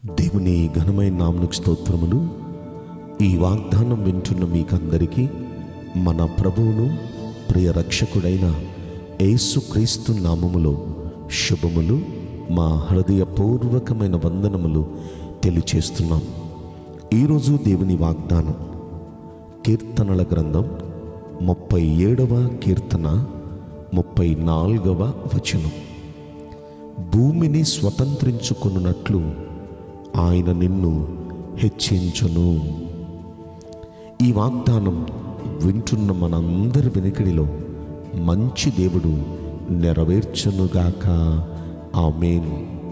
దేవుని ఘనమైన నామనికి స్తోత్రములు ఈ వాగ్దానం వింటున్న మీకందరికీ మన ప్రభువును ప్రియ రక్షకుడైన యేసుక్రీస్తు నామములో శుభములు మా హృదయపూర్వకమైన వందనములు తెలియచేస్తున్నాం ఈరోజు దేవుని వాగ్దానం కీర్తనల గ్రంథం ముప్పై ఏడవ కీర్తన ముప్పై నాలుగవ వచనం భూమిని స్వతంత్రించుకున్నట్లు ఆయన నిన్ను హెచ్చించును ఈ వాగ్దానం వింటున్న మనందరి వెనుకడిలో మంచి దేవుడు నెరవేర్చునుగాక ఆమేన్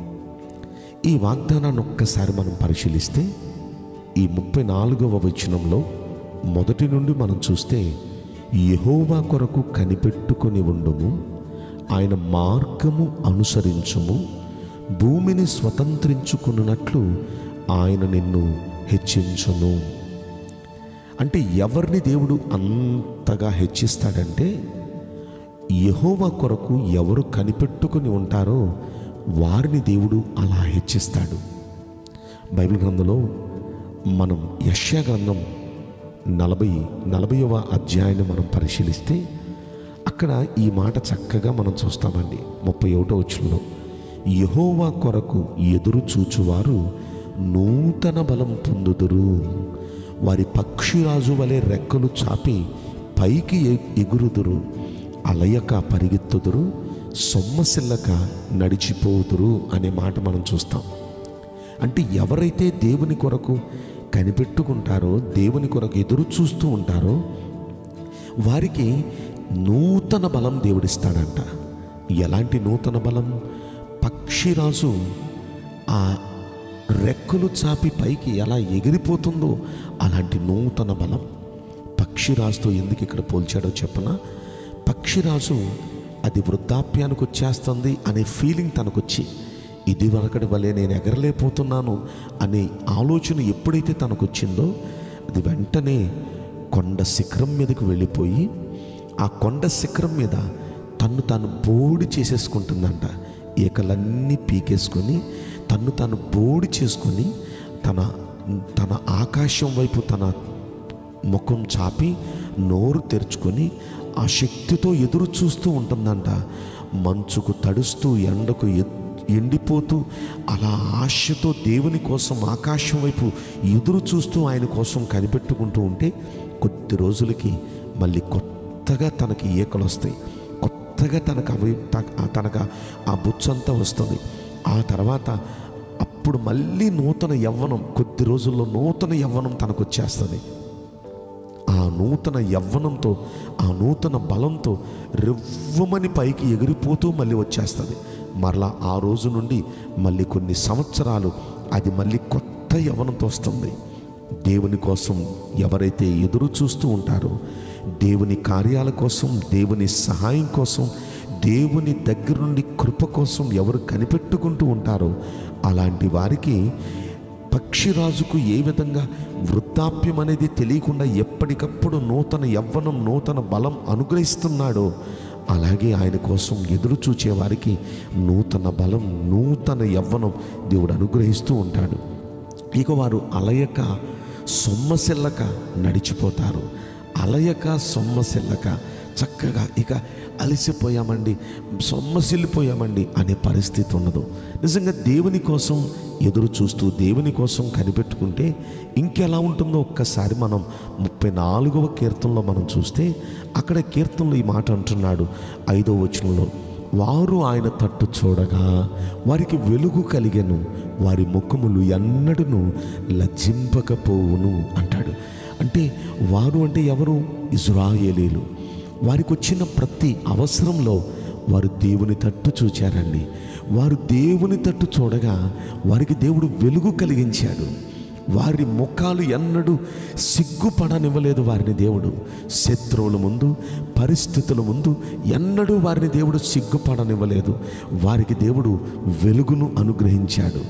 ఈ వాగ్దానాన్ని ఒక్కసారి మనం పరిశీలిస్తే ఈ ముప్పై నాలుగవ వచనంలో మొదటి నుండి మనం చూస్తే యెహోవా కొరకు కనిపెట్టుకొని ఉండుము ఆయన మార్గము అనుసరించుము భూమిని స్వతంత్రించుకున్నట్లు ఆయన నిన్ను హెచ్చించును అంటే ఎవరిని దేవుడు అంతగా హెచ్చిస్తాడంటే యెహోవా కొరకు ఎవరు కనిపెట్టుకుని ఉంటారో వారిని దేవుడు అలా హెచ్చిస్తాడు బైబిల్ గ్రంథంలో మనం యష్యా గ్రంథం నలభై నలభైవ అధ్యాయాన్ని మనం పరిశీలిస్తే అక్కడ ఈ మాట చక్కగా మనం చూస్తామండి ముప్పై ఒకటో వచ్చులో యహోవా కొరకు ఎదురు చూచువారు నూతన బలం పొందుదురు వారి పక్షిరాజు వలె రెక్కలు చాపి పైకి ఎ- ఎగురుదురు అలయక పరిగెత్తుదురు సొమ్మసిల్లక నడిచిపోదురు అనే మాట మనం చూస్తాం అంటే ఎవరైతే దేవుని కొరకు కనిపెట్టుకుంటారో దేవుని కొరకు ఎదురు చూస్తూ ఉంటారో వారికి నూతన బలం దేవుడిస్తాడంట ఎలాంటి నూతన బలం పక్షిరాజు ఆ రెక్కలు చాపి పైకి ఎలా ఎగిరిపోతుందో అలాంటి నూతన బలం పక్షిరాజుతో ఎందుకు ఇక్కడ పోల్చాడో చెప్పనా పక్షిరాజు అది వృద్ధాప్యానికి వచ్చేస్తుంది అనే ఫీలింగ్ తనకొచ్చి ఇది వరకటి వల్లే నేను ఎగరలేకపోతున్నాను అనే ఆలోచన ఎప్పుడైతే తనకు వచ్చిందో అది వెంటనే కొండ శిఖరం మీదకు వెళ్ళిపోయి ఆ కొండ శిఖరం మీద తన్ను తాను బోడి చేసేసుకుంటుందంట ఈకలన్నీ పీకేసుకొని తన్ను తాను బోడి చేసుకొని తన తన ఆకాశం వైపు తన ముఖం చాపి నోరు తెరుచుకొని ఆ శక్తితో ఎదురు చూస్తూ ఉంటుందంట మంచుకు తడుస్తూ ఎండకు ఎ- ఎండిపోతూ అలా ఆశతో దేవుని కోసం ఆకాశం వైపు ఎదురు చూస్తూ ఆయన కోసం కనిపెట్టుకుంటూ ఉంటే కొద్ది రోజులకి మళ్ళీ కొత్తగా తనకి ఈకలు వస్తాయి కొత్తగా తనకు అవి త- తనకు ఆ బుచ్చంతా వస్తుంది ఆ తర్వాత అప్పుడు మళ్ళీ నూతన యవ్వనం కొద్ది రోజుల్లో నూతన యవ్వనం తనకు వచ్చేస్తుంది ఆ నూతన యవ్వనంతో ఆ నూతన బలంతో రెవ్వమని పైకి ఎగిరిపోతూ మళ్ళీ వచ్చేస్తుంది మరలా ఆ రోజు నుండి మళ్ళీ కొన్ని సంవత్సరాలు అది మళ్ళీ కొత్త యవ్వనంతో వస్తుంది దేవుని కోసం ఎవరైతే ఎదురు చూస్తూ ఉంటారో దేవుని కార్యాల కోసం దేవుని సహాయం కోసం దేవుని దగ్గర నుండి కృప కోసం ఎవరు కనిపెట్టుకుంటూ ఉంటారో అలాంటి వారికి పక్షిరాజుకు ఏ విధంగా వృద్ధాప్యం అనేది తెలియకుండా ఎప్పటికప్పుడు నూతన యవ్వనం నూతన బలం అనుగ్రహిస్తున్నాడో అలాగే ఆయన కోసం ఎదురు చూచే వారికి నూతన బలం నూతన యవ్వనం దేవుడు అనుగ్రహిస్తూ ఉంటాడు ఇక వారు అలయక సొమ్మసిల్లక నడిచిపోతారు అలయక సొమ్మసిల్లక చక్కగా ఇక అలసిపోయామండి సొమ్మసిల్లిపోయామండి అనే పరిస్థితి ఉండదు నిజంగా దేవుని కోసం ఎదురు చూస్తూ దేవుని కోసం కనిపెట్టుకుంటే ఇంకెలా ఉంటుందో ఒక్కసారి మనం ముప్పై నాలుగవ కీర్తనలో మనం చూస్తే అక్కడ కీర్తనలో ఈ మాట అంటున్నాడు ఐదవ వచనంలో వారు ఆయన తట్టు చూడగా వారికి వెలుగు కలిగెను వారి ముఖములు ఎన్నడూను లజ్జింపకపోవును అంటాడు అంటే వారు అంటే ఎవరు ఇజ్రాయేలీలు వారికి వచ్చిన ప్రతి అవసరంలో వారు దేవుని తట్టు చూచారండి వారు దేవుని తట్టు చూడగా వారికి దేవుడు వెలుగు కలిగించాడు వారి ముఖాలు ఎన్నడూ సిగ్గుపడనివ్వలేదు వారిని దేవుడు శత్రువుల ముందు పరిస్థితుల ముందు ఎన్నడూ వారిని దేవుడు సిగ్గుపడనివ్వలేదు వారికి దేవుడు వెలుగును అనుగ్రహించాడు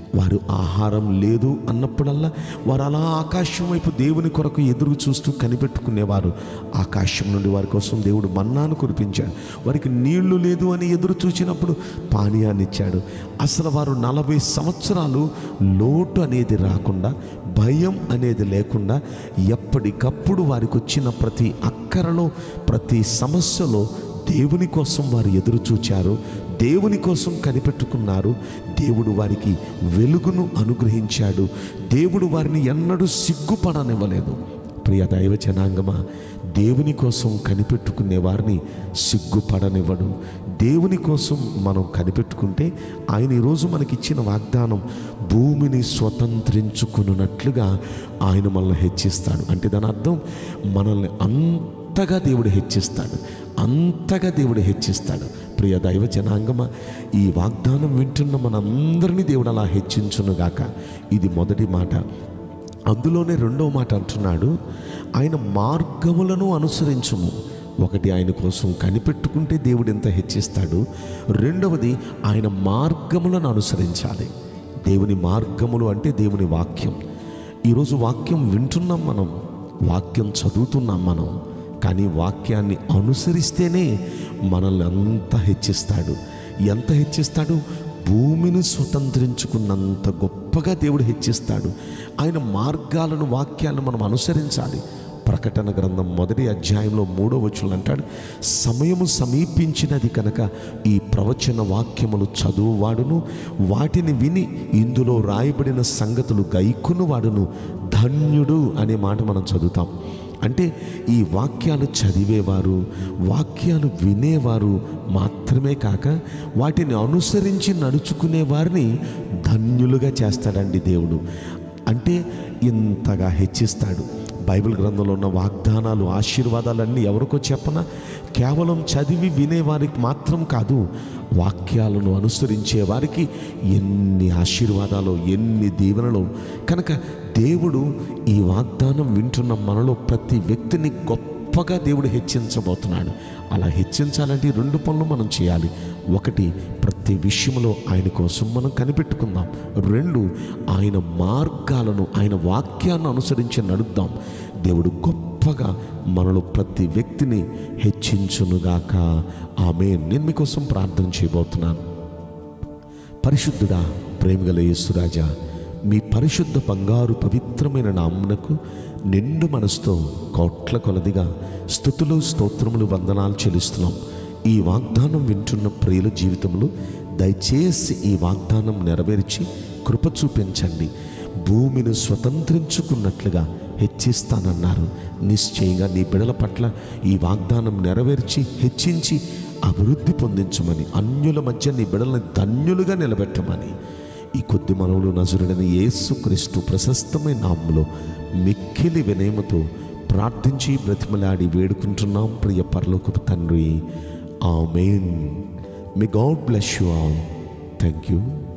వారు ఆహారం లేదు అన్నప్పుడల్లా వారు అలా ఆకాశం వైపు దేవుని కొరకు ఎదురు చూస్తూ కనిపెట్టుకునేవారు ఆకాశం నుండి వారి కోసం దేవుడు మన్నాను కురిపించాడు వారికి నీళ్లు లేదు అని ఎదురు చూసినప్పుడు పానీయాన్ని ఇచ్చాడు అసలు వారు నలభై సంవత్సరాలు లోటు అనేది రాకుండా భయం అనేది లేకుండా ఎప్పటికప్పుడు వారికి వచ్చిన ప్రతి అక్కరలో ప్రతి సమస్యలో దేవుని కోసం వారు ఎదురు చూచారు దేవుని కోసం కనిపెట్టుకున్నారు దేవుడు వారికి వెలుగును అనుగ్రహించాడు దేవుడు వారిని ఎన్నడూ సిగ్గుపడనివ్వలేదు ప్రియ దైవ జనాంగమా దేవుని కోసం కనిపెట్టుకునే వారిని సిగ్గుపడనివ్వడు దేవుని కోసం మనం కనిపెట్టుకుంటే ఆయన ఈరోజు మనకిచ్చిన వాగ్దానం భూమిని స్వతంత్రించుకున్నట్లుగా ఆయన మనల్ని హెచ్చిస్తాడు అంటే దాని అర్థం మనల్ని అంతగా దేవుడు హెచ్చిస్తాడు అంతగా దేవుడు హెచ్చిస్తాడు ప్రియ దైవ జనాంగమ ఈ వాగ్దానం వింటున్న మనందరినీ దేవుడు అలా హెచ్చించునుగాక ఇది మొదటి మాట అందులోనే రెండో మాట అంటున్నాడు ఆయన మార్గములను అనుసరించుము ఒకటి ఆయన కోసం కనిపెట్టుకుంటే దేవుడు ఎంత హెచ్చిస్తాడు రెండవది ఆయన మార్గములను అనుసరించాలి దేవుని మార్గములు అంటే దేవుని వాక్యం ఈరోజు వాక్యం వింటున్నాం మనం వాక్యం చదువుతున్నాం మనం కానీ వాక్యాన్ని అనుసరిస్తేనే మనల్ని అంత హెచ్చిస్తాడు ఎంత హెచ్చిస్తాడు భూమిని స్వతంత్రించుకున్నంత గొప్పగా దేవుడు హెచ్చిస్తాడు ఆయన మార్గాలను వాక్యాలను మనం అనుసరించాలి ప్రకటన గ్రంథం మొదటి అధ్యాయంలో మూడో వచనం అంటాడు సమయము సమీపించినది కనుక ఈ ప్రవచన వాక్యములు చదువువాడును వాటిని విని ఇందులో రాయబడిన సంగతులు గైకును వాడును ధన్యుడు అనే మాట మనం చదువుతాం అంటే ఈ వాక్యాలు చదివేవారు వాక్యాలు వినేవారు మాత్రమే కాక వాటిని అనుసరించి నడుచుకునే వారిని ధన్యులుగా చేస్తాడండి దేవుడు అంటే ఇంతగా హెచ్చిస్తాడు బైబిల్ గ్రంథంలో ఉన్న వాగ్దానాలు ఆశీర్వాదాలన్నీ ఎవరికో చెప్పన కేవలం చదివి వినేవారికి మాత్రం కాదు వాక్యాలను అనుసరించే వారికి ఎన్ని ఆశీర్వాదాలు ఎన్ని దీవెనలు కనుక దేవుడు ఈ వాగ్దానం వింటున్న మనలో ప్రతి వ్యక్తిని గొప్పగా దేవుడు హెచ్చించబోతున్నాడు అలా హెచ్చించాలంటే ఈ రెండు పనులు మనం చేయాలి ఒకటి ప్రతి విషయంలో ఆయన కోసం మనం కనిపెట్టుకుందాం రెండు ఆయన మార్గాలను ఆయన వాక్యాన్ని అనుసరించి నడుద్దాం దేవుడు గొప్పగా మనలో ప్రతి వ్యక్తిని హెచ్చించునుగాక ఆమె నేను మీకోసం ప్రార్థన చేయబోతున్నాను పరిశుద్ధుడా ప్రేమగల యేసురాజా మీ పరిశుద్ధ బంగారు పవిత్రమైన నామునకు నిండు మనసుతో కోట్ల కొలదిగా స్థుతులు స్తోత్రములు వందనాలు చెల్లిస్తున్నాం ఈ వాగ్దానం వింటున్న ప్రియుల జీవితంలో దయచేసి ఈ వాగ్దానం నెరవేర్చి కృప చూపించండి భూమిని స్వతంత్రించుకున్నట్లుగా హెచ్చిస్తానన్నారు నిశ్చయంగా నీ బిడల పట్ల ఈ వాగ్దానం నెరవేర్చి హెచ్చించి అభివృద్ధి పొందించమని అన్యుల మధ్య నీ బిడల్ని ధన్యులుగా నిలబెట్టమని ఈ కొద్ది మనవులు నజరుడని యేసుక్రీస్తు ప్రశస్తమైన నామంలో మిక్కిలి వినయముతో ప్రార్థించి బ్రతిమలాడి వేడుకుంటున్నాం ప్రియ పరలోకపు తండ్రి amen may God bless you all thank you